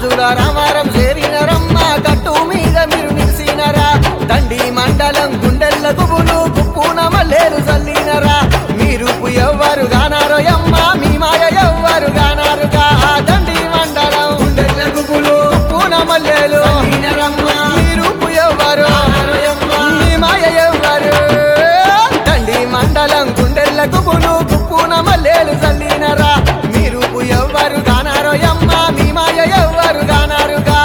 రాజుల రామారం చేరినరమ్మ గట్టు మీద మీరు నిలిసినరా దండి మండలం గుండెల్ల గుబులు కుప్పున మల్లేరు చల్లినరా మీరు ఎవ్వరు గానారో యమ్మ మీ మాయ ఎవ్వరు గానారుగా ఆ దండి మండలం గుండెల్ల గుబులు కుప్పున మల్లేలు మీరు ఎవ్వరు మీ మాయ ఎవ్వరు దండి మండలం గుండెల్ల గుబులు కుప్పున మల్లేలు చల్లినరా మీరు ఎవ్వరు గానారో యమ్మ మీ మాయ ఎవ్వరు గానారుగా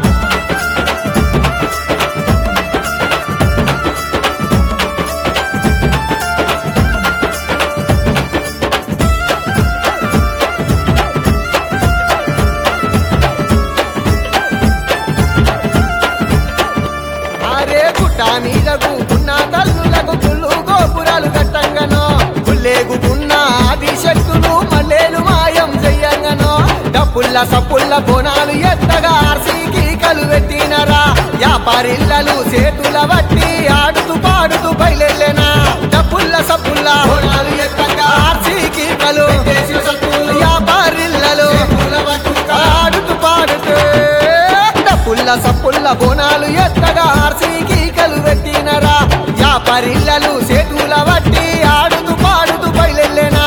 ఆరే గుట్ట మీద కూకున్న తల్లులకు పుల్లు గోపురాలు కట్టంగనో పుల్లేగుకున్న ఆది శక్తులు మల్లేలు మాయం చెయ్యంగనో డప్పుల్ల సప్పుల్ల బోనాలు ఎత్తగా ఆర్సీకి కలు పెట్టినరా వ్యాపారిల్లలు చేతుల బట్టి ఆడుతూ పాడుతూ బయలెళ్ళెనా డప్పుల్ల సప్పుల్ల బోనాలు ఎత్తగా ఆర్సీకి కలు వ్యాపారిల్లలు ఆడుతూ పాడుతూ పుల్ల సప్పుల్ల బోనాలు ఎత్తగా ఆర్సీకి కలు పెట్టినరా యాపరిల్లలు సేతుల బట్టి ఆడుతూ పాడుతూ బయలెళ్ళేనా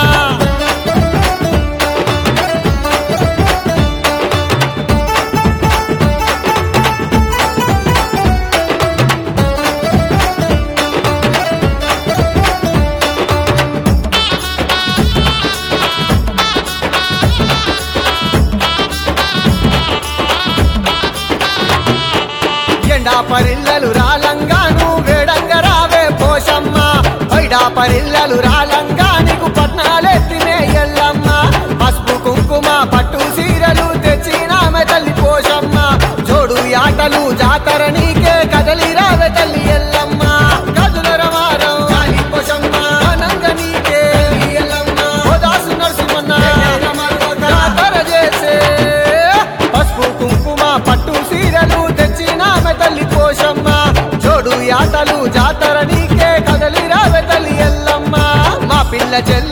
ఎండా పరిల్లలు రాలంగాను వేడంగా రావే పోషమ్మ పైడా పరిల్లలు రాలంగా నీకు పట్నాలెత్తినే ఎల్లమ్మ పసుపు కుంకుమ పట్టు సీరలు తెచ్చినామె తల్లి పోషమ్మ జోడు ఆటలు జాతర నీకే కదలి రావే తల్లి ఎల్లమ్మ కదుల రమారం కాళీ పోషమ్మ అనంగ నీకే తల్లి ఎల్లమ్మ ఓదాసు నరసింహన్న జాతర చేసే పసుపు కుంకుమ పట్టు సీరలు తెచ్చినామె తల్లి పోషమ్మ జోడు ఆటలు జాతర నీకే కదలి రావే తల్లి ఎల్లమ్మ మా పిల్ల చెల్లి